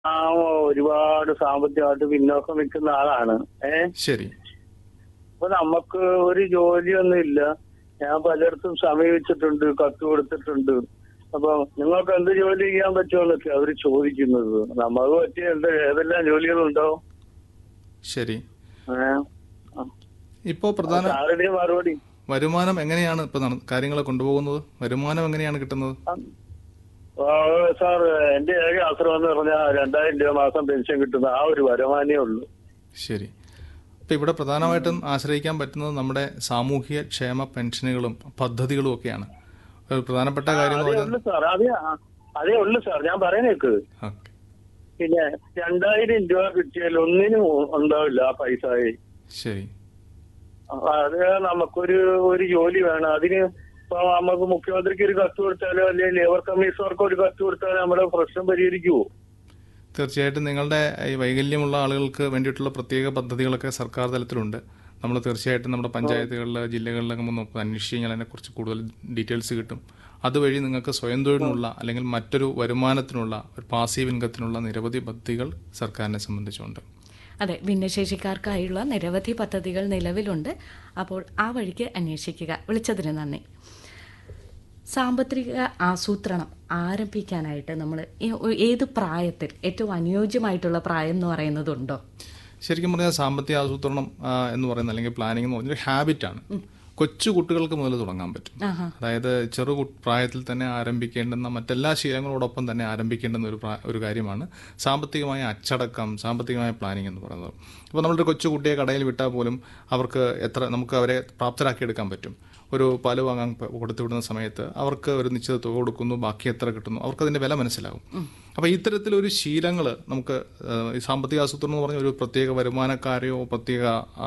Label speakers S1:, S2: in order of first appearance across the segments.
S1: ആ ഒരുപാട് സാമ്പത്തികമായിട്ട് പിന്നോക്കം നിൽക്കുന്ന ആളാണ് ഏ
S2: ശരി
S1: അപ്പൊ നമുക്ക് ഒരു ജോലിയൊന്നും ഇല്ല ഞാൻ പലയിടത്തും സമീപിച്ചിട്ടുണ്ട് കത്ത് കൊടുത്തിട്ടുണ്ട് അപ്പൊ നിങ്ങൾക്ക് എന്ത് ജോലി ചെയ്യാൻ പറ്റുമെന്നൊക്കെ അവര് ചോദിക്കുന്നത് നമുക്ക് പറ്റിയ എന്ത് ഏതെല്ലാം ജോലികളുണ്ടാവും
S2: ശരി
S1: ഏ? ആ.
S2: ഇപ്പോൾ പ്രധാന
S1: സാറുടെ മറുപടി
S2: വരുമാനം എങ്ങനെയാണ് ഇപ്പൊ നട- കാര്യങ്ങൾ കൊണ്ടുപോകുന്നത് വരുമാനം എങ്ങനെയാണ് കിട്ടുന്നത്
S1: ആ, സാർ എന്റെ ഏക ആശ്രമം എന്ന് പറഞ്ഞാൽ രണ്ടായിരം രൂപ മാസം പെൻഷൻ കിട്ടുന്ന ആ ഒരു വരുമാനേ ഉള്ളൂ
S2: ശരി ഇപ്പൊ ഇവിടെ പ്രധാനമായിട്ടും ആശ്രയിക്കാൻ പറ്റുന്നത് നമ്മുടെ സാമൂഹിക ക്ഷേമ പെൻഷനുകളും പദ്ധതികളും ഒക്കെയാണ് ഒരു പ്രധാനപ്പെട്ട കാര്യം എന്ന്
S1: അതേ
S2: പറഞ്ഞാൽ
S1: ഉള്ളു സാർ അതേ ആ, അതേ ഉള്ളു സാർ ഞാൻ പറയുന്നേക്ക്
S2: ഓക്കെ
S1: പിന്നെ രണ്ടായിരം രൂപ കിട്ടിയാൽ ഒന്നിനും ഉണ്ടാവില്ല ആ പൈസ
S2: ശരി
S1: അത് നമുക്കൊരു ഒരു ജോലി വേണം അതിന് ഇപ്പൊ നമുക്ക് മുഖ്യമന്ത്രിക്ക് ഒരു കത്ത് കൊടുത്താലോ അല്ലെങ്കിൽ ലേബർ കമ്മീഷണർക്ക് ഒരു കത്ത് കൊടുത്താലോ നമ്മുടെ പ്രശ്നം പരിഹരിക്കുവോ
S2: തീർച്ചയായിട്ടും നിങ്ങളുടെ ഈ വൈകല്യമുള്ള ആളുകൾക്ക് വേണ്ടിയിട്ടുള്ള പ്രത്യേക പദ്ധതികളൊക്കെ സർക്കാർ തലത്തിലുണ്ട് നമ്മൾ തീർച്ചയായിട്ടും നമ്മുടെ പഞ്ചായത്തുകളിൽ ജില്ലകളിലൊക്കെ ഒന്ന് അന്വേഷിച്ച് കഴിഞ്ഞാൽ അതിനെക്കുറിച്ച് കൂടുതൽ ഡീറ്റെയിൽസ് കിട്ടും അതുവഴി നിങ്ങൾക്ക് സ്വയം തൊഴിലിനുള്ള അല്ലെങ്കിൽ മറ്റൊരു വരുമാനത്തിനുള്ള ഒരു പാസീവ് ഇൻകത്തിനുള്ള നിരവധി പദ്ധതികൾ സർക്കാരിനെ സംബന്ധിച്ചുണ്ട്
S3: അതെ ഭിന്നശേഷിക്കാർക്കായുള്ള നിരവധി പദ്ധതികൾ നിലവിലുണ്ട് അപ്പോൾ ആ വഴിക്ക് അന്വേഷിക്കുക വിളിച്ചതിന് നന്ദി സാമ്പത്തിക ആസൂത്രണം ആരംഭിക്കാനായിട്ട് നമ്മൾ ഏത് പ്രായത്തിൽ ഏറ്റവും അനുയോജ്യമായിട്ടുള്ള പ്രായം എന്ന് പറയുന്നതുണ്ടോ
S2: ശരിക്കും പറഞ്ഞാൽ സാമ്പത്തിക ആസൂത്രണം ആ, എന്ന് പറയുന്നത് അല്ലെങ്കിൽ പ്ലാനിംഗ് എന്ന് പറഞ്ഞൊരു ഹാബിറ്റാണ് കൊച്ചു കുട്ടികൾക്ക് മുതൽ തുടങ്ങാൻ പറ്റും അതായത് ചെറു കു- പ്രായത്തിൽ തന്നെ ആരംഭിക്കേണ്ടുന്ന മറ്റെല്ലാ ശീലങ്ങളോടൊപ്പം തന്നെ ആരംഭിക്കേണ്ടുന്ന ഒരു പ്രാ- ഒരു കാര്യമാണ് സാമ്പത്തികമായ അച്ചടക്കം സാമ്പത്തികമായ പ്ലാനിംഗ് എന്ന് പറയുന്നത് ഇപ്പോൾ നമ്മളൊരു കൊച്ചു കുട്ടിയെ കടയിൽ വിട്ടാൽ പോലും അവർക്ക് എത്ര നമുക്ക് അവരെ പ്രാപ്തരാക്കിയെടുക്കാൻ പറ്റും ഒരു പാല് വാങ്ങാൻ പ- കൊടുത്തു വിടുന്ന സമയത്ത് അവർക്ക് ഒരു നിശ്ചിത തുക കൊടുക്കുന്നു ബാക്കി എത്ര കിട്ടുന്നു അവർക്ക് അതിന്റെ വില മനസ്സിലാവും അപ്പോൾ ഇത്തരത്തിലൊരു ശീലങ്ങൾ നമുക്ക് ആ, ഈ സാമ്പത്തിക ആസൂത്രണം എന്ന് പറഞ്ഞ ഒരു പ്രത്യേക വരുമാനക്കാരെയോ പ്രത്യേക ആ,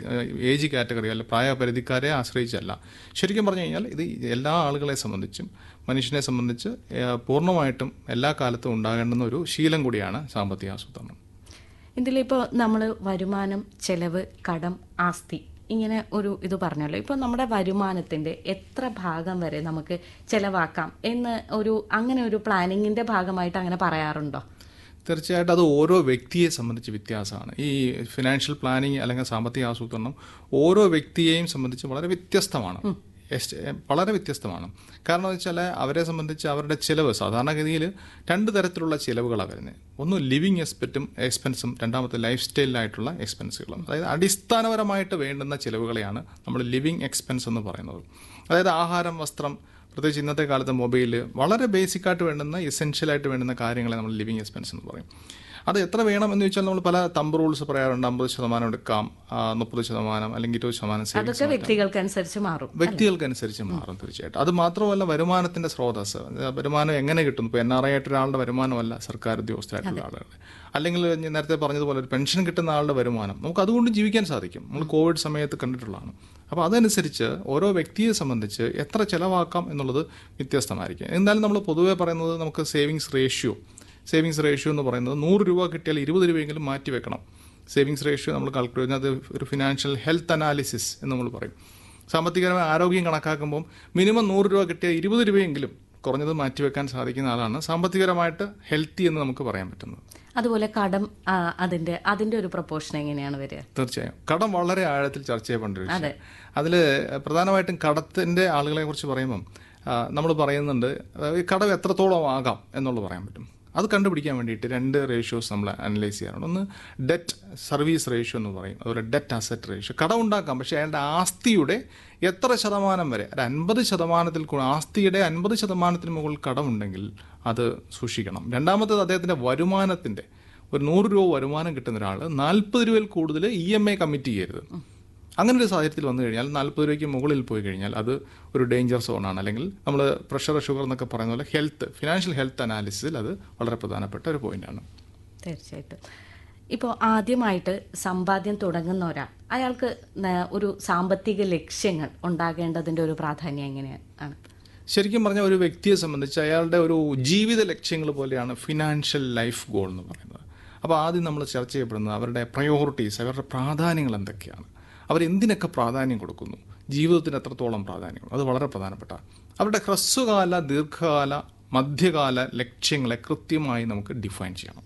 S2: ഏജ് കാറ്റഗറി അല്ലെ പ്രായപരിധിക്കാരെ ആശ്രയിച്ചല്ല ശരിക്കും പറഞ്ഞു കഴിഞ്ഞാൽ ഇത് എല്ലാ ആളുകളെ സംബന്ധിച്ചും മനുഷ്യനെ സംബന്ധിച്ച് ആ, പൂർണ്ണമായിട്ടും എല്ലാ കാലത്തും ഉണ്ടാകേണ്ടുന്ന ഒരു ശീലം കൂടിയാണ് സാമ്പത്തിക ആസൂത്രണം
S3: ഇതിലിപ്പോൾ നമ്മൾ വരുമാനം ചെലവ് കടം ആസ്തി ഇങ്ങനെ ഒരു ഇത് പറഞ്ഞല്ലോ ഇപ്പോൾ നമ്മുടെ വരുമാനത്തിൻ്റെ എത്ര ഭാഗം വരെ നമുക്ക് ചെലവാക്കാം എന്ന് ഒരു അങ്ങനെ ഒരു പ്ലാനിങ്ങിൻ്റെ ഭാഗമായിട്ട് അങ്ങനെ പറയാറുണ്ടോ
S2: തീർച്ചയായിട്ടും അത് ഓരോ വ്യക്തിയെ സംബന്ധിച്ച് വ്യത്യാസമാണ് ഈ ഫിനാൻഷ്യൽ പ്ലാനിങ് അല്ലെങ്കിൽ സാമ്പത്തിക ആസൂത്രണം ഓരോ വ്യക്തിയെയും സംബന്ധിച്ച് വളരെ വ്യത്യസ്തമാണ് എസ്- വളരെ വ്യത്യസ്തമാണ് കാരണം എന്ന് വെച്ചാൽ അവരെ സംബന്ധിച്ച് അവരുടെ ചിലവ് സാധാരണഗതിയിൽ രണ്ട് തരത്തിലുള്ള ചിലവുകളാണ് വരുന്നത് ഒന്ന് ലിവിങ് എക്സ്പെക്റ്റും എക്സ്പെൻസും രണ്ടാമത്തെ ലൈഫ് സ്റ്റൈലിലായിട്ടുള്ള എക്സ്പെൻസുകളും അതായത് അടിസ്ഥാനപരമായിട്ട് വേണ്ടുന്ന ചിലവുകളെയാണ് നമ്മൾ ലിവിങ് എക്സ്പെൻസ് എന്ന് പറയുന്നത് അതായത് ആഹാരം വസ്ത്രം പ്രത്യേകിച്ച് ഇന്നത്തെ കാലത്ത് മൊബൈൽ വളരെ ബേസിക് ആയിട്ട് വേണ്ടുന്ന എസെൻഷ്യൽ ആയിട്ട് വേണ്ടുന്ന കാര്യങ്ങളെ നമ്മൾ ലിവിങ് എക്സ്പെൻസ് എന്ന് പറയും അത് എത്ര വേണം എന്ന് ചോദിച്ചാൽ നമ്മൾ പല തമ്പ് റൂൾസ് പറയാറുണ്ട് അമ്പത് ശതമാനം എടുക്കാം മുപ്പത് ശതമാനം അല്ലെങ്കിൽ ഇരുപത് ശതമാനം സേവിങ്സ്
S3: അതൊക്കെ വ്യക്തികൾക്കനുസരിച്ച് മാറും
S2: വ്യക്തികൾക്കനുസരിച്ച് മാറും തീർച്ചയായിട്ടും അത് മാത്രമല്ല വരുമാനത്തിന്റെ സ്രോതസ് വരുമാനം എങ്ങനെ കിട്ടുന്നു ഇപ്പോൾ എൻ ആർ ഐ ആയിട്ട് ഒരാളുടെ വരുമാനമല്ല സർക്കാർ ഉദ്യോഗസ്ഥരായിട്ടുള്ള ആളുകളുടെ അല്ലെങ്കിൽ ഞാൻ നേരത്തെ പറഞ്ഞതുപോലെ ഒരു പെൻഷൻ കിട്ടുന്ന ആളുടെ വരുമാനം നമുക്ക് അതുകൊണ്ട് ജീവിക്കാൻ സാധിക്കും നമ്മൾ കോവിഡ് സമയത്ത് കണ്ടിട്ടുള്ളതാണ് അപ്പോൾ അതനുസരിച്ച് ഓരോ വ്യക്തിയെ സംബന്ധിച്ച് എത്ര ചിലവാക്കാം എന്നുള്ളത് വ്യത്യസ്തമായിരിക്കും എന്തായാലും നമ്മൾ പൊതുവേ പറയുന്നത് നമുക്ക് സേവിങ്സ് റേഷ്യോ സേവിങ്സ് റേഷ്യോ എന്ന് പറയുന്നത് നൂറ് രൂപ കിട്ടിയാൽ ഇരുപത് രൂപയെങ്കിലും മാറ്റി വെക്കണം സേവിങ്സ് റേഷ്യോ നമ്മൾ കാൽക്കുലേറ്റ് ചെയ്യുന്നത് ഒരു ഫിനാൻഷ്യൽ ഹെൽത്ത് അനാലിസിസ് എന്ന് നമ്മൾ പറയും സാമ്പത്തികപരമായ ആരോഗ്യം കണക്കാക്കുമ്പോൾ മിനിമം നൂറ് രൂപ കിട്ടിയാൽ ഇരുപത് രൂപയെങ്കിലും കുറഞ്ഞത് മാറ്റിവെക്കാൻ സാധിക്കുന്ന ആളാണ് സാമ്പത്തികപരമായിട്ട് ഹെൽത്തി എന്ന് നമുക്ക് പറയാൻ പറ്റുന്നത്
S3: അതുപോലെ കടം ആ, അതിന്റെ അതിന്റെ ഒരു പ്രപ്പോർഷൻ എങ്ങനെയാണ് വരിക
S2: തീർച്ചയായും കടം വളരെ ആഴത്തിൽ ചർച്ച ചെയ്യപ്പെടേണ്ട ഒരു വിഷയം അതിൽ പ്രധാനമായിട്ടും കടത്തിന്റെ ആളുകളെ കുറിച്ച് പറയുമ്പം നമ്മൾ പറയുന്നുണ്ട് അതായത് ഈ കടം എത്രത്തോളം ആകാം എന്നുള്ളത് പറയാൻ പറ്റും അത് കണ്ടുപിടിക്കാൻ വേണ്ടിയിട്ട് രണ്ട് റേഷ്യോസ് നമ്മൾ അനലൈസ് ചെയ്യാറുണ്ട് ഒന്ന് ഡെറ്റ് സർവീസ് റേഷ്യോ എന്ന് പറയും അതുപോലെ ഡെറ്റ് അസറ്റ് റേഷ്യോ കടം ഉണ്ടാക്കാം പക്ഷേ അയാളുടെ ആസ്തിയുടെ എത്ര ശതമാനം വരെ ഒരു അൻപത് ശതമാനത്തിൽ കൂടുതൽ ആസ്തിയുടെ അൻപത് ശതമാനത്തിന് മുകളിൽ കടമുണ്ടെങ്കിൽ അത് സൂക്ഷിക്കണം രണ്ടാമത്തേത് അദ്ദേഹത്തിൻ്റെ വരുമാനത്തിൻ്റെ ഒരു നൂറ് രൂപ വരുമാനം കിട്ടുന്ന ഒരാൾ നാൽപ്പത് രൂപയിൽ കൂടുതൽ ഇ എം ഐ കമ്മിറ്റ് ചെയ്യരുത് അങ്ങനെ ഒരു സാഹചര്യത്തിൽ വന്നു കഴിഞ്ഞാൽ നാൽപ്പത് രൂപയ്ക്ക് മുകളിൽ പോയി കഴിഞ്ഞാൽ അത് ഒരു ഡേഞ്ചർ സോണാണ് അല്ലെങ്കിൽ നമ്മൾ പ്രഷർ ഷുഗർ എന്നൊക്കെ പറയുന്ന പോലെ ഹെൽത്ത് ഫിനാൻഷ്യൽ ഹെൽത്ത് അനാലിസിസിൽ അത് വളരെ പ്രധാനപ്പെട്ട ഒരു പോയിന്റാണ്
S3: തീർച്ചയായിട്ടും ഇപ്പോൾ ആദ്യമായിട്ട് സമ്പാദ്യം തുടങ്ങുന്ന ഒരാൾ അയാൾക്ക് ന- ഒരു സാമ്പത്തിക ലക്ഷ്യങ്ങൾ ഉണ്ടാകേണ്ടതിന്റെ ഒരു പ്രാധാന്യം എങ്ങനെയാണ്
S2: ശരിക്കും പറഞ്ഞാൽ ഒരു വ്യക്തിയെ സംബന്ധിച്ച് അയാളുടെ ഒരു ജീവിത ലക്ഷ്യങ്ങൾ പോലെയാണ് ഫിനാൻഷ്യൽ ലൈഫ് ഗോൾ എന്ന് പറയുന്നത് അപ്പോൾ ആദ്യം നമ്മൾ ചർച്ച ചെയ്യപ്പെടുന്നത് അവരുടെ പ്രയോറിറ്റീസ് അവരുടെ പ്രാധാന്യങ്ങൾ എന്തൊക്കെയാണ് അവരെന്തിനൊക്കെ പ്രാധാന്യം കൊടുക്കുന്നു ജീവിതത്തിന് എത്രത്തോളം പ്രാധാന്യം അത് വളരെ പ്രധാനപ്പെട്ട അവരുടെ ഹ്രസ്വകാല ദീർഘകാല മധ്യകാല ലക്ഷ്യങ്ങളെ കൃത്യമായി നമുക്ക് ഡിഫൈൻ ചെയ്യണം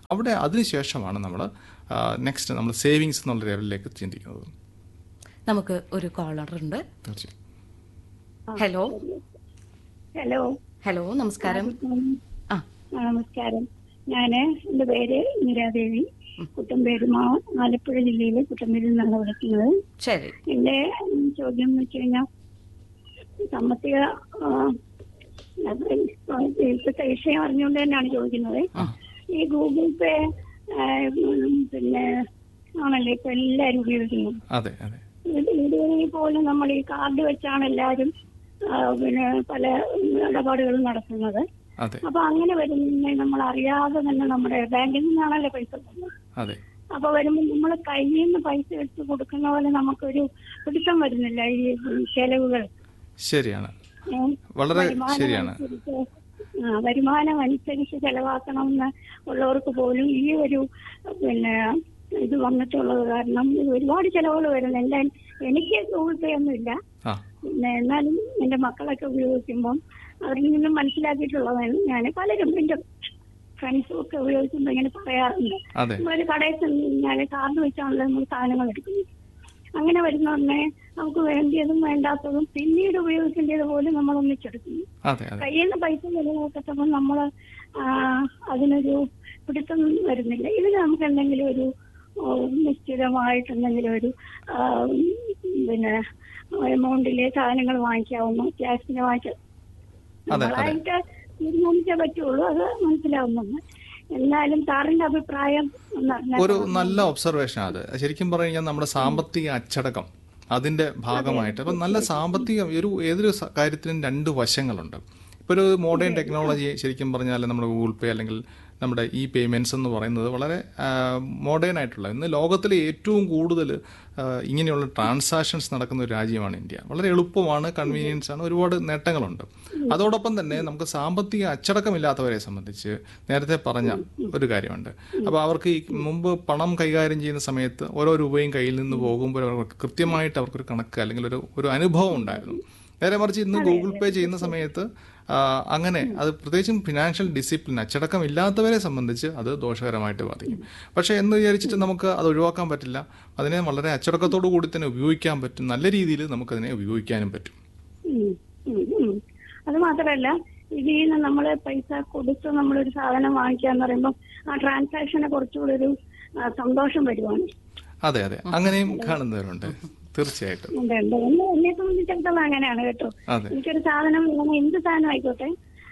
S2: അവിടെ അതിനുശേഷമാണ് നമ്മൾ നെക്സ്റ്റ് നമ്മൾ സേവിങ്സ് എന്നുള്ള ലെവലിലേക്ക് ചിന്തിക്കുന്നത്
S3: നമുക്ക് ഒരു കോളർ ഉണ്ട്
S2: തീർച്ചയായും
S3: ഹലോ
S4: ഹലോ
S3: ഹലോ നമസ്കാരം ആ
S4: ആ, നമസ്കാരം ഞാന് എന്റെ പേര് ഇന്ദിരാദേവി കുട്ടമ്പേരുമാ ആലപ്പുഴ ജില്ലയിലെ കുട്ടമ്പേരിൽ നിന്നാണ് വിളിക്കുന്നത്
S3: ശരി
S4: എന്റെ ഉം, ചോദ്യം എന്ന് വെച്ച് കഴിഞ്ഞാൽ സാമ്പത്തിക ആ, അത് ഇപ്പോഴത്തെ വിഷയം അറിഞ്ഞുകൊണ്ട് തന്നെയാണ് ചോദിക്കുന്നത് ഈ ഗൂഗിൾ പേ ആ, ഉം, പിന്നെ ആണല്ലോ ഇപ്പൊ എല്ലാരും ഉപയോഗിക്കുന്നത്
S2: അതെ അതെ
S4: വീട് വീടുകളിൽ പോലും നമ്മൾ ഈ കാർഡ് വെച്ചാണ് എല്ലാവരും ആ, പിന്നെ പല ഇടപാടുകളും നടത്തുന്നത്
S2: അതെ
S4: അപ്പൊ അങ്ങനെ വരുന്ന നമ്മൾ അറിയാതെ തന്നെ നമ്മുടെ ബാങ്കിൽ നിന്നാണല്ലോ പൈസ പോകുന്നത്
S2: അതെ
S4: അപ്പൊ വരുമ്പോൾ നമ്മൾ കയ്യിൽ നിന്ന് പൈസ എടുത്ത് കൊടുക്കുന്ന പോലെ നമുക്കൊരു പിടുത്തം വരുന്നില്ല ഈ ചെലവുകൾ
S2: ശരിയാണ്
S4: ഏ?
S2: വളരെ
S4: വരുമാനം
S2: ശരിയാണ്
S4: അനുസരിച്ച് ആ, വരുമാനം അനുസരിച്ച് ചെലവാക്കണമെന്ന് ഉള്ളവർക്ക് പോലും ഈ ഒരു പിന്നെ ഇത് വന്നിട്ടുള്ളത് കാരണം ഇത് ഒരുപാട് ചെലവുകൾ വരുന്നു എന്റെ എനിക്ക് ഗൂഗിൾ പേ ഒന്നും ഇല്ല
S2: ആ
S4: പിന്നെ എന്നാലും എന്റെ മക്കളൊക്കെ ഉപയോഗിക്കുമ്പം അവരിൽ നിന്നും മനസ്സിലാക്കിയിട്ടുള്ളതാണ് ഞാൻ പലരും എന്റെ ഫ്രണ്ട്സും ഒക്കെ ഉപയോഗിക്കുമ്പോൾ ഇങ്ങനെ പറയാറുണ്ട്
S2: അതെ
S4: ഒരു കടയിൽ ചെന്ന് ഞാൻ കാർഡ് വെച്ചാണല്ലോ നമ്മൾ സാധനങ്ങൾ എടുക്കുന്നത് അങ്ങനെ വരുന്നവരെ നമുക്ക് വേണ്ടിയതും വേണ്ടാത്തതും പിന്നീട് ഉപയോഗിക്കേണ്ടത് പോലും നമ്മൾ ഒന്നിച്ചെടുക്കുന്നു
S2: അതെ അതെ
S4: കയ്യിൽ നിന്ന് പൈസ ചെലവാക്കത്തപ്പോൾ നമ്മൾ അതിനൊരു പിടുത്തം വരുന്നില്ല ഇതിന് നമുക്ക് എന്തെങ്കിലും ഒരു ഓ, നിശ്ചിതമായിട്ട് എന്തെങ്കിലും ഒരു ആ, പിന്നെ എമൗണ്ടിലെ സാധനങ്ങൾ വാങ്ങിക്കാവുന്നു ക്യാഷിന് വാങ്ങിച്ച
S2: അതെ.
S4: നമ്മളായിട്ട് തീരുമാനിച്ചേ പറ്റുള്ളൂ അത് മനസ്സിലാവുന്നുണ്ട് എന്നാലും സാറിന്റെ അഭിപ്രായം ഒന്ന് അറിഞ്ഞാൽ
S2: ഒരു നല്ല ഒബ്സർവേഷൻ അത് ശരിക്കും പറഞ്ഞു കഴിഞ്ഞാൽ നമ്മുടെ സാമ്പത്തിക അച്ചടക്കം അതിന്റെ ഭാഗമായിട്ട് അപ്പം നല്ല സാമ്പത്തിക ഒരു ഏതൊരു സ- കാര്യത്തിനും രണ്ട് വശങ്ങളുണ്ട് ഇപ്പോൾ ഒരു മോഡേൺ ടെക്നോളജി ശരിക്കും പറഞ്ഞാൽ നമ്മുടെ ഗൂഗിൾ പേ അല്ലെങ്കിൽ നമ്മുടെ ഈ പേയ്മെന്റ്സ് എന്ന് പറയുന്നത് വളരെ മോഡേൺ ആയിട്ടുള്ള ഇന്ന് ലോകത്തിലെ ഏറ്റവും കൂടുതൽ ആ, ഇങ്ങനെയുള്ള ട്രാൻസാക്ഷൻസ് നടക്കുന്ന ഒരു രാജ്യമാണ് ഇന്ത്യ വളരെ എളുപ്പമാണ് കൺവീനിയൻസ് ആണ് ഒരുപാട് നേട്ടങ്ങളുണ്ട് അതോടൊപ്പം തന്നെ നമുക്ക് സാമ്പത്തിക അച്ചടക്കമില്ലാത്തവരെ സംബന്ധിച്ച് നേരത്തെ പറഞ്ഞ ഒരു കാര്യമുണ്ട് അപ്പോൾ അവർക്ക് ഈ മുമ്പ് പണം കൈകാര്യം ചെയ്യുന്ന സമയത്ത് ഓരോ രൂപയും കയ്യിൽ നിന്ന് പോകുമ്പോൾ അവർക്ക് കൃത്യമായിട്ട് അവർക്കൊരു കണക്ക് അല്ലെങ്കിൽ ഒരു ഒരു അനുഭവം ഉണ്ടായിരുന്നു നേരെ മറിച്ച് ഇന്ന് ഗൂഗിൾ പേ ചെയ്യുന്ന സമയത്ത് ആ, അങ്ങനെ അത് പ്രത്യേകിച്ചും ഫിനാൻഷ്യൽ ഡിസിപ്ലിൻ അച്ചടക്കം ഇല്ലാത്തവരെ സംബന്ധിച്ച് അത് ദോഷകരമായിട്ട് ബാധിക്കും പക്ഷേ എന്ന് വിചാരിച്ചിട്ട് നമുക്ക് അത് ഒഴിവാക്കാൻ പറ്റില്ല അതിനെ വളരെ അച്ചടക്കത്തോടു കൂടി തന്നെ ഉപയോഗിക്കാൻ പറ്റും നല്ല രീതിയിൽ നമുക്കതിനെ ഉപയോഗിക്കാനും പറ്റും
S4: ഉം, ഉം, ഉം. അത് മാത്രമല്ല ഇതിൽ നിന്ന് നമ്മൾ പൈസ കൊടുത്ത് നമ്മളൊരു സാധനം വാങ്ങിക്കാന്ന് പറയുമ്പോൾ ആ ട്രാൻസാക്ഷനെ കുറച്ചുകൂടി ഒരു ആ, സന്തോഷം വരുവാണ്
S2: അതെ അതെ അങ്ങനെയും കാണുന്നവരുണ്ട് തീർച്ചയായിട്ടും
S4: ഉണ്ട്, ഉണ്ട്. എന്നെ എന്നെ സംബന്ധിച്ചിടത്തോളം അങ്ങനെയാണ് കേട്ടോ
S2: അതെ
S4: എനിക്കൊരു സാധനം വേണം എന്ത് സാധനം ആയിക്കോട്ടെ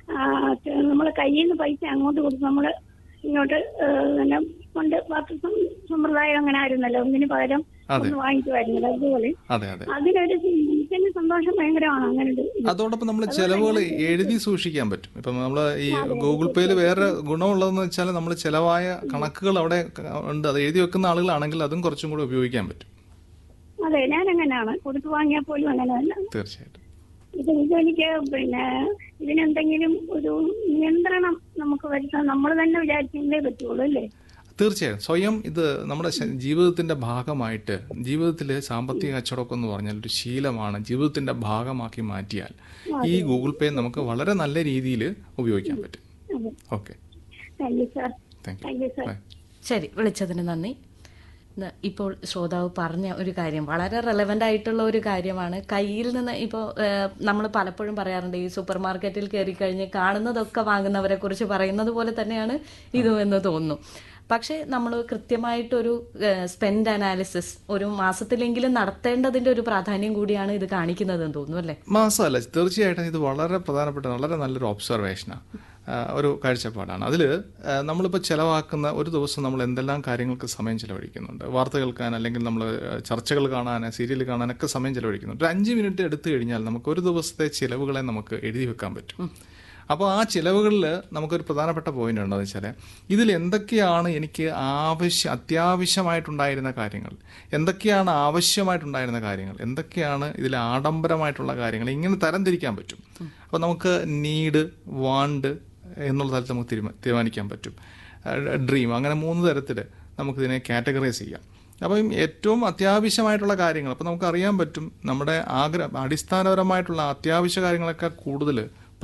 S4: നമ്മൾ കയ്യിൽ നിന്ന് പൈസ അങ്ങോട്ട് കൊടുത്ത് നമ്മൾ ഇങ്ങോട്ട് ആ, പിന്നെ പണ്ട് പത്ത് സം- സമ്പ്രദായം അങ്ങനെ ആയിരുന്നല്ലോ ഒന്നിന് പകരം
S2: അതെ.
S4: ഒന്ന് വാങ്ങിക്കുമായിരുന്നല്ലോ അതുപോലെ
S2: അതെ അതെ
S4: അതിനൊരു ഇതിന് സന്തോഷം ഭയങ്കരമാണ് അങ്ങനെ ഒരു ഇത്.
S2: അതോടൊപ്പം നമ്മൾ ചെലവുകൾ എഴുതി സൂക്ഷിക്കാൻ പറ്റും ഇപ്പം നമ്മൾ ഈ ഗൂഗിൾ പേയിൽ വേറെ ഗുണമുള്ളതെന്ന് വെച്ചാൽ നമ്മൾ ചെലവായ കണക്കുകൾ അവിടെ ഉണ്ട് അത് എഴുതി വെക്കുന്ന ആളുകളാണെങ്കിൽ അതും കുറച്ചും കൂടി ഉപയോഗിക്കാൻ പറ്റും
S4: അതെ ഞാൻ അങ്ങനെയാണ് കൊടുത്തു വാങ്ങിയാൽ പോലും അങ്ങനെ തന്നെ
S2: തീർച്ചയായിട്ടും
S4: ഇത് ഇതെനിക്ക് പിന്നെ ഇതിനെന്തെങ്കിലും ഒരു നിയന്ത്രണം നമുക്ക് വരുത്താൻ നമ്മൾ തന്നെ വിചാരിച്ചെങ്കിലേ പറ്റുള്ളൂ അല്ലേ
S2: തീർച്ചയായും സ്വയം ഇത് നമ്മുടെ ശ- ജീവിതത്തിന്റെ ഭാഗമായിട്ട് ജീവിതത്തിൽ സാമ്പത്തിക കച്ചവടം എന്ന് പറഞ്ഞാൽ ഒരു ശീലമാണ് ജീവിതത്തിന്റെ ഭാഗമാക്കി മാറ്റിയാൽ ഈ ഗൂഗിൾ പേ നമുക്ക് വളരെ നല്ല രീതിയിൽ ഉപയോഗിക്കാൻ പറ്റും
S4: അതെ
S2: okay
S4: thank you sir
S2: thank
S4: thank you sir
S2: bye
S3: ശരി വിളിച്ചതിന് നന്ദി ന- ഇപ്പോൾ ശ്രോതാവ് പറഞ്ഞ ഒരു കാര്യം വളരെ റെലവൻ്റ് ആയിട്ടുള്ള ഒരു കാര്യമാണ് കയ്യിൽ നിന്ന് ഇപ്പോൾ നമ്മൾ പലപ്പോഴും പറയാറുണ്ട് ഈ സൂപ്പർ മാർക്കറ്റിൽ കയറി കഴിഞ്ഞ് കാണുന്നതൊക്കെ വാങ്ങുന്നവരെ കുറിച്ച് പറയുന്നത് പോലെ തന്നെയാണ് ഇതും എന്ന് തോന്നുന്നു പക്ഷേ നമ്മൾ കൃത്യമായിട്ടൊരു സ്പെൻഡ് അനാലിസിസ് ഒരു മാസത്തിലെങ്കിലും നടത്തേണ്ടതിന്റെ ഒരു പ്രാധാന്യം കൂടിയാണ് ഇത് കാണിക്കുന്നതെന്ന് തോന്നുന്നു അല്ലേ
S2: മാസമല്ല തീർച്ചയായിട്ടും ഇത് വളരെ പ്രധാനപ്പെട്ട വളരെ നല്ലൊരു ഒബ്സർവേഷനാണ് ഒരു കാഴ്ചപ്പാടാണ് അതിൽ നമ്മളിപ്പോൾ ചിലവാക്കുന്ന ഒരു ദിവസം നമ്മൾ എന്തെല്ലാം കാര്യങ്ങൾക്ക് സമയം ചിലവഴിക്കുന്നുണ്ട് വാർത്ത കേൾക്കാൻ അല്ലെങ്കിൽ നമ്മൾ ചർച്ചകൾ കാണാൻ സീരിയൽ കാണാനൊക്കെ സമയം ചിലവഴിക്കുന്നുണ്ട് ഒരു അഞ്ച് മിനിറ്റ് എടുത്തു കഴിഞ്ഞാൽ നമുക്ക് ഒരു ദിവസത്തെ ചിലവുകളെ നമുക്ക് എഴുതി വെക്കാൻ പറ്റും അപ്പോൾ ആ ചിലവുകളിൽ നമുക്കൊരു പ്രധാനപ്പെട്ട പോയിന്റ് ഉണ്ടെന്ന് വെച്ചാൽ ഇതിൽ എന്തൊക്കെയാണ് എനിക്ക് ആവശ്യ അത്യാവശ്യമായിട്ടുണ്ടായിരുന്ന കാര്യങ്ങൾ എന്തൊക്കെയാണ് ആവശ്യമായിട്ടുണ്ടായിരുന്ന കാര്യങ്ങൾ എന്തൊക്കെയാണ് ഇതിൽ ആഡംബരമായിട്ടുള്ള കാര്യങ്ങൾ ഇങ്ങനെ തരംതിരിക്കാൻ പറ്റും അപ്പോൾ നമുക്ക് നീഡ് വാണ്ട് എന്നുള്ള തരത്തിൽ നമുക്ക് തീരുമാ തീരുമാനിക്കാൻ പറ്റും ഡ്രീം അങ്ങനെ മൂന്ന് തരത്തിൽ നമുക്കിതിനെ കാറ്റഗറൈസ് ചെയ്യാം അപ്പം ഏറ്റവും അത്യാവശ്യമായിട്ടുള്ള കാര്യങ്ങൾ അപ്പം നമുക്ക് അറിയാൻ പറ്റും നമ്മുടെ ആഗ്രഹം അടിസ്ഥാനപരമായിട്ടുള്ള അത്യാവശ്യ കാര്യങ്ങളൊക്കെ കൂടുതൽ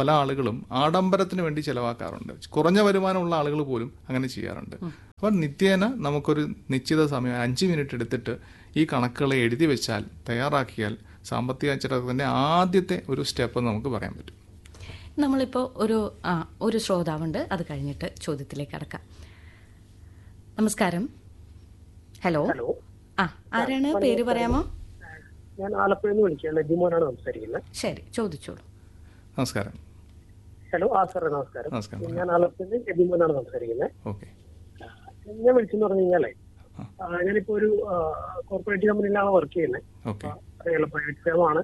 S2: പല ആളുകളും ആഡംബരത്തിന് വേണ്ടി ചിലവാക്കാറുണ്ട് കുറഞ്ഞ വരുമാനമുള്ള ആളുകൾ പോലും അങ്ങനെ ചെയ്യാറുണ്ട് അപ്പോൾ നിത്യേന നമുക്കൊരു നിശ്ചിത സമയം അഞ്ച് മിനിറ്റ് എടുത്തിട്ട് ഈ കണക്കുകളെ എഴുതി വെച്ചാൽ തയ്യാറാക്കിയാൽ സാമ്പത്തിക അച്ചടക്കത്തിൻ്റെ ആദ്യത്തെ ഒരു സ്റ്റെപ്പ് നമുക്ക് പറയാൻ പറ്റും
S3: നമ്മളിപ്പോൾ ഒരു ആ ഒരു ശ്രോതാവുണ്ട് അത് കഴിഞ്ഞിട്ട് ചോദ്യത്തിലേക്ക് കടക്കാം നമസ്കാരം ഹലോ
S5: ഹലോ
S3: ആ ആരാണ് പേര് പറയാമോ
S5: ഞാൻ ആലപ്പുഴയിൽ നിന്ന് വിളിക്കുകയാണ് എബിമോനാണ് സംസാരിക്കുന്നത്
S3: ശരി ചോദിച്ചോളൂ
S2: നമസ്കാരം
S5: ഹലോ ആ സാറേ നമസ്കാരം
S2: നമസ്കാരം
S5: ഞാൻ ആലപ്പുഴയിൽ നിന്ന് എബിമോനാണ് സംസാരിക്കുന്നത്
S2: ഓക്കെ
S5: ഞാൻ വിളിച്ചെന്ന് പറഞ്ഞു കഴിഞ്ഞാലേ ആ, ഞാനിപ്പോ ഒരു കോർപ്പറേറ്റ് കമ്പനിയിലാണ് വർക്ക് ചെയ്യുന്നത്
S2: ഓക്കെ
S5: അറിയാലോ പ്രൈവറ്റ് ഫേമാണ്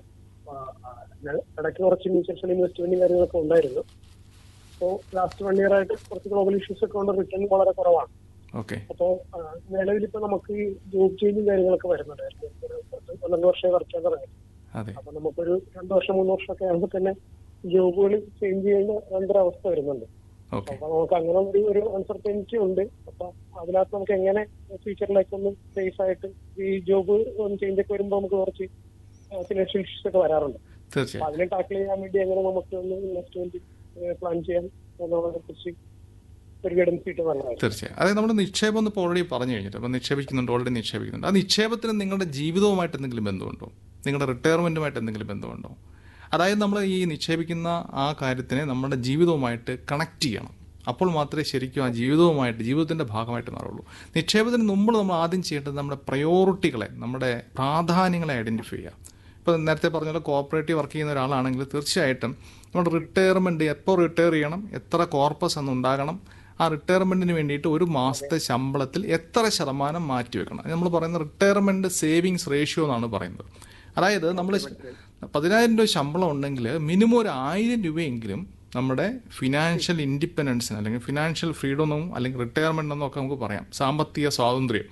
S5: ഇടയ്ക്ക് കുറച്ച് മ്യൂച്വൽ ഫണ്ട് ഇൻവെസ്റ്റ്മെന്റും കാര്യങ്ങളൊക്കെ ഉണ്ടായിരുന്നു അപ്പോൾ ലാസ്റ്റ് വൺ ഇയർ ആയിട്ട് കുറച്ച് ഗ്ലോബൽ ഇഷ്യൂസ് ഒക്കെ കൊണ്ട് റിട്ടേൺ വളരെ കുറവാണ്
S2: ഓക്കെ
S5: അപ്പോൾ നിലവിലിപ്പോ നമുക്ക് ഈ ജോബ് ചേഞ്ചും കാര്യങ്ങളൊക്കെ വരുന്നുണ്ടായിരുന്നു ഒരു പത്ത് പന്ത്രണ്ട് വർഷം വർക്ക് ചെയ്യാൻ തുടങ്ങി
S2: അതെ
S5: അപ്പൊ നമുക്കൊരു രണ്ടു വർഷം മൂന്ന് വർഷമൊക്കെ ആകുമ്പോൾ തന്നെ ജോബുകൾ ചേഞ്ച് ചെയ്യുന്ന ഭയങ്കര അവസ്ഥ വരുന്നുണ്ട്
S2: ഓക്കെ
S5: അപ്പൊ നമുക്ക് അങ്ങനെ ഒരു ഒരു അൺസർട്ടനിറ്റി ഉണ്ട് അപ്പൊ അതിനകത്ത് നമുക്ക് എങ്ങനെ ഫ്യൂച്ചറിലേക്ക് ഒന്ന് സേഫ് ആയിട്ട് ഈ ജോബ് ഒന്ന് ചേഞ്ച് ഒക്കെ വരുമ്പോൾ നമുക്ക് കുറച്ച് ഫിനാൻഷ്യൽ ഇഷ്യൂസ് ഒക്കെ വരാറുണ്ട് അപ്പൊ
S2: തീർച്ചയായും
S5: അതിനെ ടാക്കിൾ ചെയ്യാൻ വേണ്ടി എങ്ങനെ നമുക്ക് ഒന്ന് ഇൻവെസ്റ്റ്മെന്റ് പ്ലാൻ ചെയ്യാൻ എന്നുള്ളതിനെ കുറിച്ച് ഒരു ഗൈഡൻസ് കിട്ടും നല്ലതായിരുന്നു
S2: തീർച്ചയായും അതായത് നമ്മുടെ നിക്ഷേപം എന്ന് ഇപ്പോൾ ഓൾറെഡി പറഞ്ഞു കഴിഞ്ഞിട്ട് അപ്പോൾ നിക്ഷേപിക്കുന്നുണ്ട് ഓൾറെഡി നിക്ഷേപിക്കുന്നുണ്ട് ആ നിക്ഷേപത്തിന് നിങ്ങളുടെ ജീവിതവുമായിട്ട് എന്തെങ്കിലും ബന്ധമുണ്ടോ നിങ്ങളുടെ റിട്ടയർമെൻറ്റുമായിട്ട് എന്തെങ്കിലും ബന്ധമുണ്ടോ അതായത് നമ്മൾ ഈ നിക്ഷേപിക്കുന്ന ആ കാര്യത്തിനെ നമ്മുടെ ജീവിതവുമായിട്ട് കണക്ട് ചെയ്യണം അപ്പോൾ മാത്രമേ ശരിക്കും ആ ജീവിതവുമായിട്ട് ജീവിതത്തിൻ്റെ ഭാഗമായിട്ട് മാറുള്ളൂ നിക്ഷേപത്തിന് മുമ്പ് നമ്മൾ ആദ്യം ചെയ്യേണ്ടത് നമ്മുടെ പ്രയോറിറ്റികളെ നമ്മുടെ പ്രാധാന്യങ്ങളെ ഐഡൻറ്റിഫൈ ചെയ്യുക ഇപ്പോൾ നേരത്തെ പറഞ്ഞ പോലെ കോപ്പറേറ്റീവ് വർക്ക് ചെയ്യുന്ന ഒരാളാണെങ്കിൽ തീർച്ചയായിട്ടും നമ്മുടെ റിട്ടയർമെൻറ്റ് എപ്പോൾ റിട്ടയർ ചെയ്യണം എത്ര കോർപ്പസ് എന്ന് ഉണ്ടാകണം ആ റിട്ടയർമെൻറ്റിന് വേണ്ടിയിട്ട് ഒരു മാസത്തെ ശമ്പളത്തിൽ എത്ര ശതമാനം മാറ്റി വെക്കണം അത് നമ്മൾ പറയുന്ന റിട്ടയർമെൻറ്റ് സേവിങ്സ് റേഷ്യോ എന്നാണ് പറയുന്നത് അതായത് നമ്മൾ പതിനായിരം രൂപ ശമ്പളം ഉണ്ടെങ്കിൽ മിനിമം ഒരു ആയിരം രൂപയെങ്കിലും നമ്മുടെ ഫിനാൻഷ്യൽ ഇൻഡിപെൻഡൻസിന് അല്ലെങ്കിൽ ഫിനാൻഷ്യൽ ഫ്രീഡം അല്ലെങ്കിൽ റിട്ടയർമെൻ്റ് എന്നൊക്കെ നമുക്ക് പറയാം സാമ്പത്തിക സ്വാതന്ത്ര്യം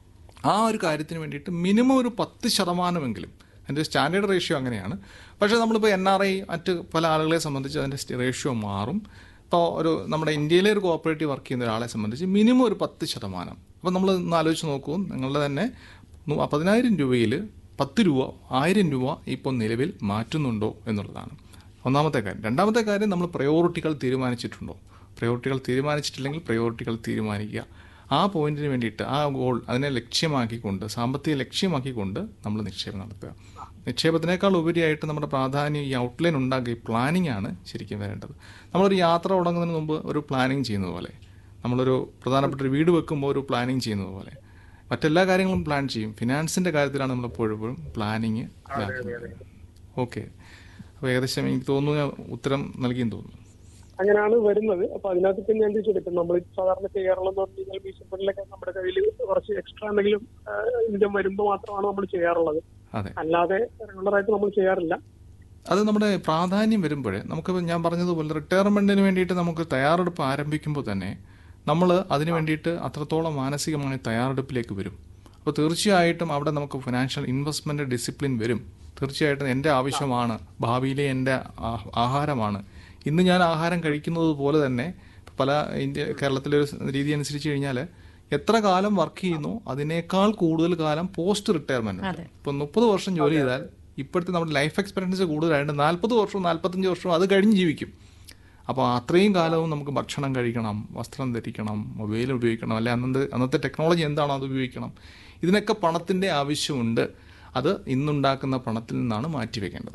S2: ആ ഒരു കാര്യത്തിന് വേണ്ടിയിട്ട് മിനിമം ഒരു പത്ത് ശതമാനമെങ്കിലും അതിൻ്റെ സ്റ്റാൻഡേർഡ് റേഷ്യോ അങ്ങനെയാണ് പക്ഷേ നമ്മളിപ്പോൾ എൻ ആർ ഐ മറ്റ് പല ആളുകളെ സംബന്ധിച്ച് അതിൻ്റെ റേഷ്യോ മാറും ഇപ്പോൾ ഒരു നമ്മുടെ ഇന്ത്യയിലെ ഒരു കോപ്പറേറ്റീവ് വർക്ക് ചെയ്യുന്ന ഒരാളെ സംബന്ധിച്ച് മിനിമം ഒരു പത്ത് ശതമാനം അപ്പോൾ നമ്മൾ ഒന്ന് ആലോചിച്ച് നോക്കൂ നിങ്ങളുടെ തന്നെ നു- പതിനായിരം രൂപയിൽ പത്ത് രൂപ ആയിരം രൂപ ഇപ്പോൾ നിലവിൽ മാറ്റുന്നുണ്ടോ എന്നുള്ളതാണ് ഒന്നാമത്തെ കാര്യം രണ്ടാമത്തെ കാര്യം നമ്മൾ പ്രയോറിറ്റികൾ തീരുമാനിച്ചിട്ടുണ്ടോ പ്രയോറിറ്റികൾ തീരുമാനിച്ചിട്ടില്ലെങ്കിൽ പ്രയോറിറ്റികൾ തീരുമാനിക്കുക ആ പോയിന്റിന് വേണ്ടിയിട്ട് ആ ഗോൾ അതിനെ ലക്ഷ്യമാക്കിക്കൊണ്ട് സാമ്പത്തിക ലക്ഷ്യമാക്കിക്കൊണ്ട് നമ്മൾ നിക്ഷേപം നടത്തുക നിക്ഷേപത്തിനേക്കാൾ ഉപരിയായിട്ട് നമ്മുടെ പ്രാധാന്യം ഈ ഔട്ട്ലൈൻ ഉണ്ടാക്കുക ഈ പ്ലാനിംഗ് ആണ് ശരിക്കും വരേണ്ടത് നമ്മളൊരു യാത്ര തുടങ്ങുന്നതിന് മുമ്പ് ഒരു പ്ലാനിങ് ചെയ്യുന്നത് പോലെ നമ്മളൊരു പ്രധാനപ്പെട്ട ഒരു വീട് വെക്കുമ്പോൾ ഒരു പ്ലാനിങ് ചെയ്യുന്നത് പോലെ മറ്റെല്ലാ കാര്യങ്ങളും പ്ലാൻ ചെയ്യും ഫിനാൻസിൻ്റെ കാര്യത്തിലാണ് നമ്മൾ എപ്പോഴും പ്ലാനിങ് ഓക്കെ അപ്പോൾ ഏകദേശം എനിക്ക് തോന്നുന്നു ഞാൻ ഉത്തരം നൽകിയെന്ന് തോന്നുന്നു
S5: അങ്ങനെയാണ് വരുന്നത് അപ്പൊ അതിനകത്ത് പിന്നെ എന്ത് ചെയ്തിട്ട് നമ്മൾ സാധാരണ ചെയ്യാറുള്ളതെന്ന് പറഞ്ഞു കഴിഞ്ഞാൽ മ്യൂച്വൽ ഫണ്ടിലൊക്കെ നമ്മുടെ കയ്യിൽ കുറച്ച് എക്സ്ട്രാ എന്തെങ്കിലും ഇൻകം വരുമ്പോൾ മാത്രമാണ് നമ്മൾ ചെയ്യാറുള്ളത്
S2: അതെ
S5: അല്ലാതെ റെഗുലർ ആയിട്ട് നമ്മൾ ചെയ്യാറില്ല
S2: അത് നമ്മുടെ പ്രാധാന്യം വരുമ്പോൾ നമുക്ക് ഞാൻ പറഞ്ഞതുപോലെ റിട്ടയർമെൻറ്റിന് വേണ്ടിയിട്ട് നമുക്ക് തയ്യാറെടുപ്പ് ആരംഭിക്കുമ്പോൾ തന്നെ നമ്മൾ അതിന് വേണ്ടിയിട്ട് അത്രത്തോളം മാനസികമായ തയ്യാറെടുപ്പിലേക്ക് വരും അപ്പോൾ തീർച്ചയായിട്ടും അവിടെ നമുക്ക് ഫിനാൻഷ്യൽ ഇൻവെസ്റ്റ്മെൻറ്റ് ഡിസിപ്ലിൻ വരും തീർച്ചയായിട്ടും എൻ്റെ ആവശ്യമാണ് ഭാവിയിലെ എൻ്റെ ആ- ആഹാരമാണ് ഇന്ന് ഞാൻ ആഹാരം കഴിക്കുന്നത് പോലെ തന്നെ പല ഇന്ത്യ കേരളത്തിലെ ഒരു രീതി അനുസരിച്ച് കഴിഞ്ഞാൽ എത്ര കാലം വർക്ക് ചെയ്യുന്നു അതിനേക്കാൾ കൂടുതൽ കാലം പോസ്റ്റ് റിട്ടയർമെന്റ്
S3: അതെ.
S2: ഇപ്പം മുപ്പത് വർഷം ജോലി ചെയ്താൽ ഇപ്പോഴത്തെ നമ്മുടെ ലൈഫ് എക്സ്പെക്ടൻസി കൂടുതലായിട്ട് നാൽപ്പത് വർഷവും നാൽപ്പത്തഞ്ച് വർഷവും അത് കഴിഞ്ഞ് ജീവിക്കും അപ്പോൾ അത്രയും കാലവും നമുക്ക് ഭക്ഷണം കഴിക്കണം വസ്ത്രം ധരിക്കണം മൊബൈൽ ഉപയോഗിക്കണം അല്ലെ അന്നത്തെ അന്നത്തെ ടെക്നോളജി എന്താണോ അത് ഉപയോഗിക്കണം ഇതിനൊക്കെ പണത്തിൻ്റെ ആവശ്യമുണ്ട് അത് ഇന്നുണ്ടാക്കുന്ന പണത്തിൽ നിന്നാണ് മാറ്റിവെക്കേണ്ടത്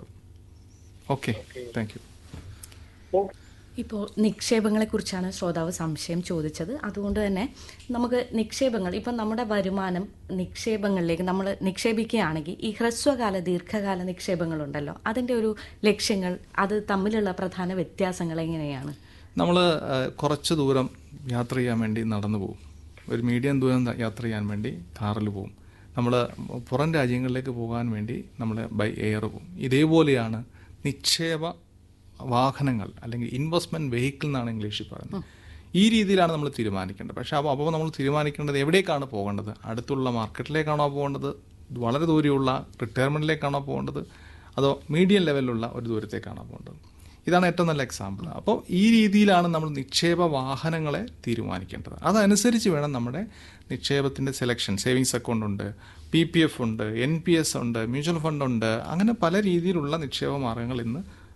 S2: ഓക്കെ താങ്ക് യു
S5: അപ്പോൾ
S3: ഇപ്പോൾ നിക്ഷേപങ്ങളെക്കുറിച്ചാണ് ശ്രോതാവ് സംശയം ചോദിച്ചത് അതുകൊണ്ട് തന്നെ നമുക്ക് നിക്ഷേപങ്ങൾ ഇപ്പം നമ്മുടെ വരുമാനം നിക്ഷേപങ്ങളിലേക്ക് നമ്മൾ നിക്ഷേപിക്കുകയാണെങ്കിൽ ഈ ഹ്രസ്വകാല ദീർഘകാല നിക്ഷേപങ്ങളുണ്ടല്ലോ അതിൻ്റെ ഒരു ലക്ഷ്യങ്ങൾ അത് തമ്മിലുള്ള പ്രധാന വ്യത്യാസങ്ങൾ എങ്ങനെയാണ്
S2: നമ്മൾ കുറച്ച് ദൂരം യാത്ര ചെയ്യാൻ വേണ്ടി നടന്നു പോകും ഒരു മീഡിയം ദൂരം ത- യാത്ര ചെയ്യാൻ വേണ്ടി കാറിൽ പോകും നമ്മൾ പുറം രാജ്യങ്ങളിലേക്ക് പോകാൻ വേണ്ടി നമ്മൾ ബൈ എയർ പോകും ഇതേപോലെയാണ് നിക്ഷേപ വാഹനങ്ങൾ അല്ലെങ്കിൽ ഇൻവെസ്റ്റ്മെൻറ്റ് വെഹിക്കിൾ എന്നാണ് ഇംഗ്ലീഷിൽ പറയുന്നത് ഈ രീതിയിലാണ് നമ്മൾ തീരുമാനിക്കേണ്ടത് പക്ഷേ അപ്പോൾ അപ്പോൾ നമ്മൾ തീരുമാനിക്കേണ്ടത് എവിടേക്കാണ് പോകേണ്ടത് അടുത്തുള്ള മാർക്കറ്റിലേക്കാണോ പോകേണ്ടത് വളരെ ദൂരെയുള്ള റിട്ടയർമെൻറ്റിലേക്കാണോ പോകേണ്ടത് അതോ മീഡിയം ലെവലിലുള്ള ഒരു ദൂരത്തേക്കാണോ പോകേണ്ടത് ഇതാണ് ഏറ്റവും നല്ല എക്സാമ്പിൾ അപ്പോൾ ഈ രീതിയിലാണ് നമ്മൾ നിക്ഷേപ വാഹനങ്ങളെ തീരുമാനിക്കേണ്ടത് അതനുസരിച്ച് വേണം നമ്മുടെ നിക്ഷേപത്തിൻ്റെ സെലക്ഷൻ സേവിങ്സ് അക്കൗണ്ട് ഉണ്ട് പി പി എഫ് ഉണ്ട് എൻ പി എസ് ഉണ്ട് മ്യൂച്വൽ ഫണ്ട് ഉണ്ട് അങ്ങനെ പല രീതിയിലുള്ള നിക്ഷേപ മാർഗങ്ങൾ ഇന്ന്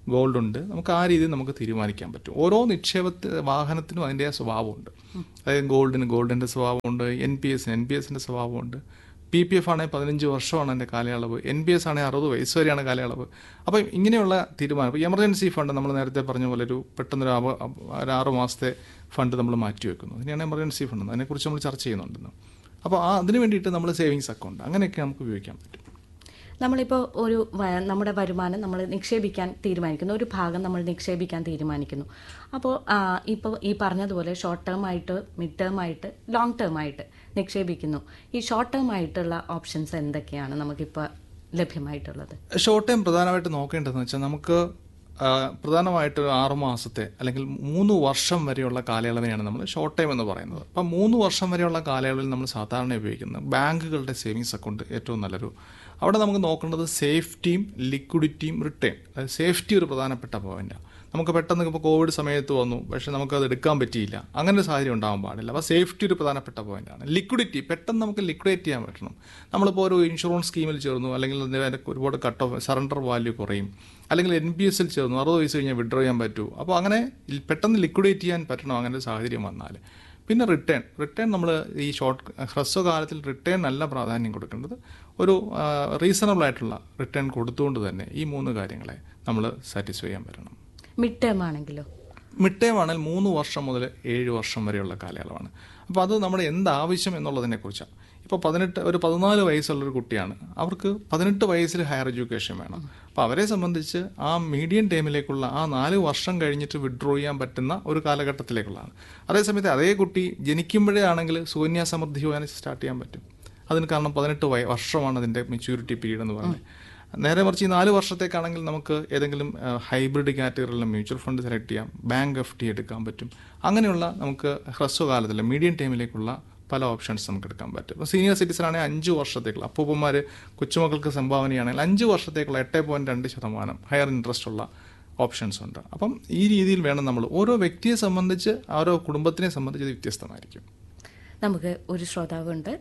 S2: ഗോൾഡ് ഉണ്ട് നമുക്ക് ആ രീതിയിൽ നമുക്ക് തീരുമാനിക്കാൻ പറ്റും ഓരോ നിക്ഷേപത്തി വാഹനത്തിനും അതിൻ്റെ സ്വഭാവമുണ്ട് അതായത് ഗോൾഡിന് ഗോൾഡിൻ്റെ സ്വഭാവമുണ്ട് എൻ പി എസിന് എൻ പി എസിൻ്റെ സ്വഭാവമുണ്ട് പി പി എഫ് ആണെങ്കിൽ പതിനഞ്ച് വർഷമാണ് എൻ്റെ കാലയളവ് എൻ പി എസ് ആണെങ്കിൽ അറുപത് വയസ്സ് വരെയാണ് കാലയളവ് അപ്പം ഇങ്ങനെയുള്ള തീരുമാനം ഇപ്പോൾ എമർജൻസി ഫണ്ട് നമ്മൾ നേരത്തെ പറഞ്ഞ പോലെ ഒരു പെട്ടെന്നൊരു അവ ഒരു ആറ് മാസത്തെ ഫണ്ട് നമ്മൾ മാറ്റി വെക്കുന്നു അതിനെയാണ് എമർജൻസി ഫണ്ട് എന്ന്. അതിനെക്കുറിച്ച് നമ്മൾ ചർച്ച ചെയ്യുന്നുണ്ടെന്ന് അപ്പോൾ ആ അതിന് വേണ്ടിയിട്ട് നമ്മൾ സേവിങ്സ് അക്കൗണ്ട് അങ്ങനെയൊക്കെ നമുക്ക് ഉപയോഗിക്കാൻ പറ്റും
S3: നമ്മളിപ്പോൾ ഒരു വ- നമ്മുടെ വരുമാനം നമ്മൾ നിക്ഷേപിക്കാൻ തീരുമാനിക്കുന്നു ഒരു ഭാഗം നമ്മൾ നിക്ഷേപിക്കാൻ തീരുമാനിക്കുന്നു അപ്പോൾ ഇപ്പോൾ ഈ പറഞ്ഞതുപോലെ ഷോർട്ട് ടേം ആയിട്ട് മിഡ് ടേം ആയിട്ട് ലോങ് ടേം ആയിട്ട് നിക്ഷേപിക്കുന്നു ഈ ഷോർട്ട് ടേം ആയിട്ടുള്ള ഓപ്ഷൻസ് എന്തൊക്കെയാണ് നമുക്കിപ്പോൾ ലഭ്യമായിട്ടുള്ളത്
S2: ഷോർട്ട് ടൈം പ്രധാനമായിട്ട് നോക്കേണ്ടതെന്ന് വെച്ചാൽ നമുക്ക് ആ, പ്രധാനമായിട്ട് ഒരു ആറ് മാസത്തെ അല്ലെങ്കിൽ മൂന്ന് വർഷം വരെയുള്ള കാലയളവിനെയാണ് നമ്മൾ ഷോർട്ട് ടൈം എന്ന് പറയുന്നത് അപ്പം മൂന്ന് വർഷം വരെയുള്ള കാലയളവിൽ നമ്മൾ സാധാരണ ഉപയോഗിക്കുന്നത് ബാങ്കുകളുടെ സേവിങ്സ് അക്കൗണ്ട് ഏറ്റവും നല്ലൊരു അവിടെ നമുക്ക് നോക്കേണ്ടത് സേഫ്റ്റിയും ലിക്വിഡിറ്റിയും റിട്ടേൺ അതായത് സേഫ്റ്റി ഒരു പ്രധാനപ്പെട്ട പോയിന്റാണ് നമുക്ക് പെട്ടെന്ന് ഇപ്പോൾ കോവിഡ് സമയത്ത് വന്നു പക്ഷേ നമുക്കത് എടുക്കാൻ പറ്റിയില്ല അങ്ങനെ ഒരു സാഹചര്യം ഉണ്ടാകാൻ പാടില്ല അപ്പോൾ സേഫ്റ്റി ഒരു പ്രധാനപ്പെട്ട പോയിന്റാണ് ലിക്വിഡിറ്റി പെട്ടെന്ന് നമുക്ക് ലിക്വിഡേറ്റ് ചെയ്യാൻ പറ്റണം നമ്മളിപ്പോൾ ഒരു ഇൻഷുറൻസ് സ്കീമിൽ ചേർന്നു അല്ലെങ്കിൽ അതിന് ഒരുപാട് കട്ട് ഓഫ് സറണ്ടർ വാല്യൂ കുറയും അല്ലെങ്കിൽ എൻ പി എസിൽ ചേർന്നു അറുപത് വയസ്സ് കഴിഞ്ഞാൽ വിഡ്രോ ചെയ്യാൻ പറ്റൂ അപ്പോൾ അങ്ങനെ ഇൽ- പെട്ടെന്ന് ലിക്വിഡേറ്റ് ചെയ്യാൻ പറ്റണം അങ്ങനെ ഒരു സാഹചര്യം വന്നാൽ പിന്നെ റിട്ടേൺ റിട്ടേൺ നമ്മൾ ഈ ഷോർട്ട് ഹ്രസ്വകാലത്തിൽ റിട്ടേൺ നല്ല പ്രാധാന്യം കൊടുക്കേണ്ടത് ഒരു റീസണബിൾ ആയിട്ടുള്ള റിട്ടേൺ കൊടുത്തുകൊണ്ട് തന്നെ ഈ മൂന്ന് കാര്യങ്ങളെ നമ്മൾ സാറ്റിസ്ഫൈ ചെയ്യാൻ പറ്റണം
S3: മിഡ് ടേം ആണെങ്കിലോ
S2: മിഡ് ടൈം ആണെങ്കിൽ മൂന്ന് വർഷം മുതൽ ഏഴ് വർഷം വരെയുള്ള കാലയളവാണ് അപ്പോൾ അത് നമ്മുടെ എന്താവശ്യം എന്നുള്ളതിനെ കുറിച്ചാണ് ഇപ്പോൾ പതിനെട്ട് ഒരു പതിനാല് വയസ്സുള്ളൊരു കുട്ടിയാണ് അവർക്ക് പതിനെട്ട് വയസ്സിൽ ഹയർ എഡ്യൂക്കേഷൻ വേണം അപ്പോൾ അവരെ സംബന്ധിച്ച് ആ മീഡിയം ടൈമിലേക്കുള്ള ആ നാല് വർഷം കഴിഞ്ഞിട്ട് വിഡ്രോ ചെയ്യാൻ പറ്റുന്ന ഒരു കാലഘട്ടത്തിലേക്കുള്ളതാണ് അതേസമയത്ത് അതേ കുട്ടി ജനിക്കുമ്പോഴേ ആണെങ്കിൽ സുകന്യാ സമൃദ്ധി യോജന സ്റ്റാർട്ട് ചെയ്യാൻ പറ്റും അതിന് കാരണം പതിനെട്ട് വയ വർഷമാണ് അതിൻ്റെ മെച്യൂരിറ്റി പീരീഡ് എന്ന് പറയുന്നത് നേരെ മറിച്ച് ഈ നാല് വർഷത്തേക്കാണെങ്കിൽ നമുക്ക് ഏതെങ്കിലും ഹൈബ്രിഡ് കാറ്റഗറിയിലുള്ള മ്യൂച്വൽ ഫണ്ട് സെലക്ട് ചെയ്യാം ബാങ്ക് എഫ് ഡി എടുക്കാൻ പറ്റും അങ്ങനെയുള്ള നമുക്ക് ഹ്രസ്വകാലത്തിൽ മീഡിയം ടൈമിലേക്കുള്ള പല ഓപ്ഷൻസ് നമുക്ക് എടുക്കാൻ പറ്റും ഇപ്പോൾ സീനിയർ സിറ്റിസൺ ആണെങ്കിൽ അഞ്ച് വർഷത്തേക്കുള്ള അപ്പൂപ്പന്മാർ കൊച്ചുമക്കൾക്ക് സംഭാവനയാണെങ്കിൽ അഞ്ച് വർഷത്തേക്കുള്ള എട്ട് പോയിന്റ് രണ്ട് ശതമാനം ഹയർ ഇൻട്രസ്റ്റ് ഉള്ള ഓപ്ഷൻസ് ഉണ്ട് അപ്പം ഈ രീതിയിൽ വേണം നമ്മൾ ഓരോ വ്യക്തിയെ സംബന്ധിച്ച് ഓരോ കുടുംബത്തിനെ സംബന്ധിച്ച് ഇത് വ്യത്യസ്തമായിരിക്കും
S3: നമുക്ക് ഒരു ശ്രോതാവുണ്ട്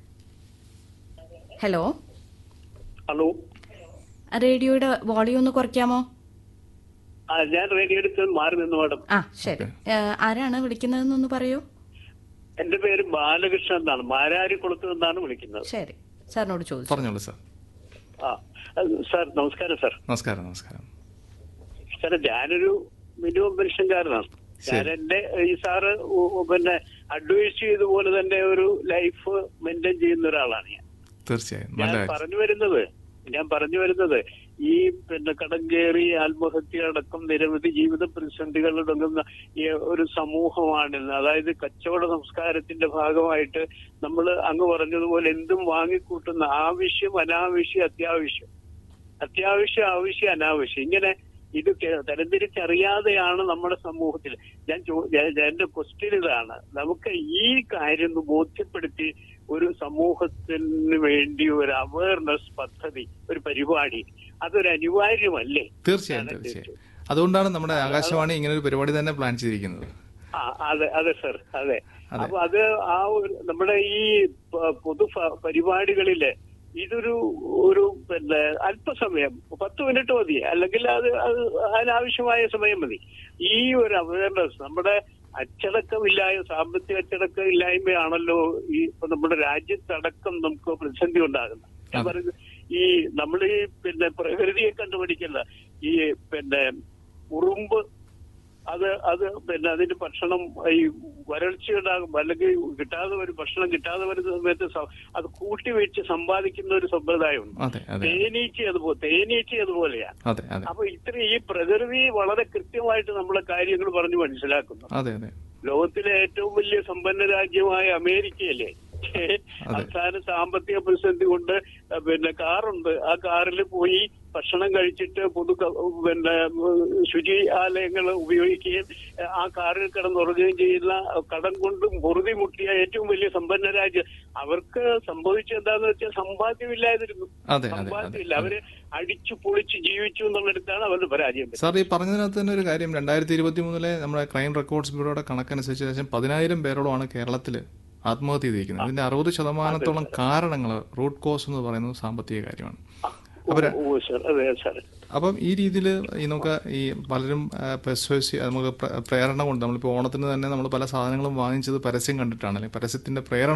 S3: ഹലോ
S1: ഹലോ
S3: റേഡിയോയുടെ വോളിയം ഒന്ന് കുറയ്ക്കാമോ
S1: ആ ഞാൻ റേഡിയോ എടുത്ത് മാറി നിന്നു മാഡം
S3: ആ ശരി ഏ, ആരാണ് വിളിക്കുന്നതെന്നൊന്ന് പറയൂ
S1: എന്റെ പേര് ബാലകൃഷ്ണൻ എന്നാണ് മാരാരിക്കുളത്ത് നിന്നാണ് വിളിക്കുന്നത്
S3: ശരി സാറിനോട് ചോദിച്ചു
S2: പറഞ്ഞോളൂ സാർ
S1: ആ സാർ നമസ്കാരം സാർ
S2: നമസ്കാരം നമസ്കാരം
S1: സാർ ഞാനൊരു മിനിമം പെൻഷൻകാരനാണ് ഞാൻ എന്റെ ഈ സാറ് ഉ- ഉ- പിന്നെ അഡ്വൈസ് ചെയ്തപോലെ തന്നെ ഒരു ലൈഫ് മെയിൻറ്റെയിൻ ചെയ്യുന്ന ഒരാളാണ് ഞാൻ
S2: തീർച്ചയായും
S1: ഞാൻ
S2: നല്ല കാര്യം
S1: പറഞ്ഞു വരുന്നത് ഞാൻ പറഞ്ഞു വരുന്നത് ഈ പിന്നെ കടം കയറി ആത്മഹത്യ അടക്കം നിരവധി ജീവിത പ്രതിസന്ധികൾ തുടങ്ങുന്ന ഈ ഒരു സമൂഹമാണിന്ന് അതായത് കച്ചവട സംസ്കാരത്തിന്റെ ഭാഗമായിട്ട് നമ്മൾ അങ്ങ് പറഞ്ഞതുപോലെ എന്തും വാങ്ങിക്കൂട്ടുന്ന ആവശ്യം അനാവശ്യം അത്യാവശ്യം അത്യാവശ്യം ആവശ്യം അനാവശ്യം ഇങ്ങനെ ഇത് കെ- തരംതിരിച്ചറിയാതെയാണ് നമ്മുടെ സമൂഹത്തിൽ ഞാൻ ചോ- ഞാൻ- ഞാൻ- എന്റെ ക്വസ്റ്റ്യൻ ഇതാണ് നമുക്ക് ഈ കാര്യം ഒന്ന് ബോധ്യപ്പെടുത്തി ഒരു സമൂഹത്തിന് വേണ്ടി ഒരു അവയർനെസ് പദ്ധതി ഒരു പരിപാടി അതൊരു അനിവാര്യമല്ലേ
S2: തീർച്ചയായും തീർച്ചയായും അതുകൊണ്ടാണ് നമ്മുടെ ആകാശവാണി ഇങ്ങനെ ഒരു പരിപാടി തന്നെ പ്ലാൻ ചെയ്തിരിക്കുന്നത്
S1: ആ അതെ അതെ സർ അതെ
S2: അതെ.
S1: അപ്പൊ അത് ആ ഒരു നമ്മുടെ ഈ പ- പൊതു ഫ- പരിപാടികളില് ഇതൊരു ഒരു പിന്നെ അല്പസമയം പത്ത് മിനിറ്റ് മതി അല്ലെങ്കിൽ അത് അത് അതിനാവശ്യമായ സമയം മതി ഈ ഒരു അവയർനെസ് നമ്മുടെ അച്ചടക്കമില്ലായ്മ സാമ്പത്തിക അച്ചടക്കം ഇല്ലായ്മയാണല്ലോ ഈ ഇപ്പൊ നമ്മുടെ രാജ്യത്തടക്കം നമുക്ക് പ്രതിസന്ധി ഉണ്ടാകുന്നത് ഞാൻ പറയുന്നത് ഈ നമ്മൾ ഈ പിന്നെ പ്രകൃതിയെ കണ്ടുപിടിക്കുന്ന ഈ പിന്നെ ഉറുമ്പ് അത് അത് പിന്നെ അതിന്റെ ഭക്ഷണം ഈ വരൾച്ച ഉണ്ടാകും അല്ലെങ്കിൽ കിട്ടാതെ വരും ഭക്ഷണം കിട്ടാതെ വരുന്ന സമയത്ത് സ- അത് കൂട്ടി വെച്ച് സമ്പാദിക്കുന്ന ഒരു സമ്പ്രദായമുണ്ട്
S2: അതെ അതെ
S1: തേനീച്ച അതുപോലെ തേനീച്ച അതുപോലെയാണ്
S2: അതെ അതെ
S1: അപ്പൊ ഇത്ര ഈ പ്രകൃതി വളരെ കൃത്യമായിട്ട് നമ്മളെ കാര്യങ്ങൾ പറഞ്ഞു മനസ്സിലാക്കുന്നു
S2: അതെ അതെ
S1: ലോകത്തിലെ ഏറ്റവും വലിയ സമ്പന്ന രാജ്യമായ അമേരിക്കയല്ലേ അവസാന സാമ്പത്തിക പ്രതിസന്ധി കൊണ്ട് പിന്നെ കാറുണ്ട് ആ കാറിൽ പോയി ഭക്ഷണം കഴിച്ചിട്ട് പൊതു ക- പിന്നെ ശുചി ആലയങ്ങൾ ഉപയോഗിക്കുകയും ആ കാറിൽ കിടന്നുറങ്ങുകയും ചെയ്യുന്ന കടം കൊണ്ട് പൊറുതി മുട്ടിയ ഏറ്റവും വലിയ സമ്പന്ന രാജ്യം അവർക്ക് സംഭവിച്ചത് എന്താന്ന് വെച്ചാൽ സമ്പാദ്യമില്ലാതിരുന്നു
S2: അതെ അതെ അതെ
S1: സമ്പാദ്യമില്ല അവര് അടിച്ചു പൊളിച്ച് ജീവിച്ചു എന്നുള്ളിടത്താണ് അവരുടെ പരാജയം
S2: സാർ ഈ പറഞ്ഞതിനകത്ത് തന്നെ ഒരു കാര്യം രണ്ടായിരത്തി ഇരുപത്തി മൂന്നിലെ നമ്മുടെ ക്രൈം റെക്കോർഡ്സ് ബ്യൂറോയുടെ കണക്കനുസരിച്ച് ഏകദേശം പതിനായിരം പേരോളമാണ് കേരളത്തിൽ ആത്മഹത്യ ചെയ്തിരിക്കുന്നത് ഇതിന്റെ അറുപത് ശതമാനത്തോളം കാരണങ്ങൾ റൂട്ട് കോസ് എന്ന് പറയുന്നത് സാമ്പത്തിക കാര്യമാണ് അവര്
S1: ഓ സാർ അതെ സാർ
S2: അപ്പം ഈ രീതിയിൽ ഈ നമുക്ക് ഈ പലരും പെർസ്വേസി നമുക്ക് പ്ര- പ്രേരണ കൊണ്ട് നമ്മളിപ്പോൾ ഓണത്തിന് തന്നെ നമ്മൾ പല സാധനങ്ങളും വാങ്ങിച്ചത് പരസ്യം കണ്ടിട്ടാണ് അല്ലെങ്കിൽ പരസ്യത്തിന്റെ പ്രേരണ